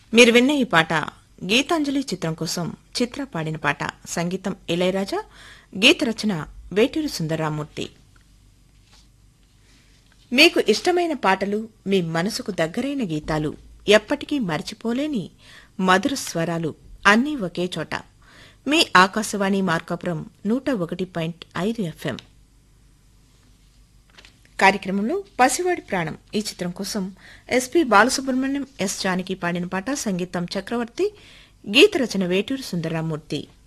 మీరు విన్న ఈ పాట గీతాంజలి చిత్రం కోసం చిత్ర పాడిన పాట సంగీతం ఇళయరాజా గీత రచన వేటూరి సుందరరామూర్తి మీకు ఇష్టమైన పాటలు మీ మనసుకు దగ్గరైన గీతాలు ఎప్పటికీ మర్చిపోలేని మధుర స్వరాలు అన్నీ ఒకే చోట మీ ఆకాశవాణి మార్కాపురం నూట ఒకటి పాయింట్ ఐదు ఎఫ్ఎం కార్యక్రమంలో పసివాడి ప్రాణం ఈ చిత్రం కోసం ఎస్పి బాలసుబ్రహ్మణ్యం ఎస్ జానకి పాడిన పాట సంగీతం చక్రవర్తి గీత రచన వేటూరి సుందరరామూర్తి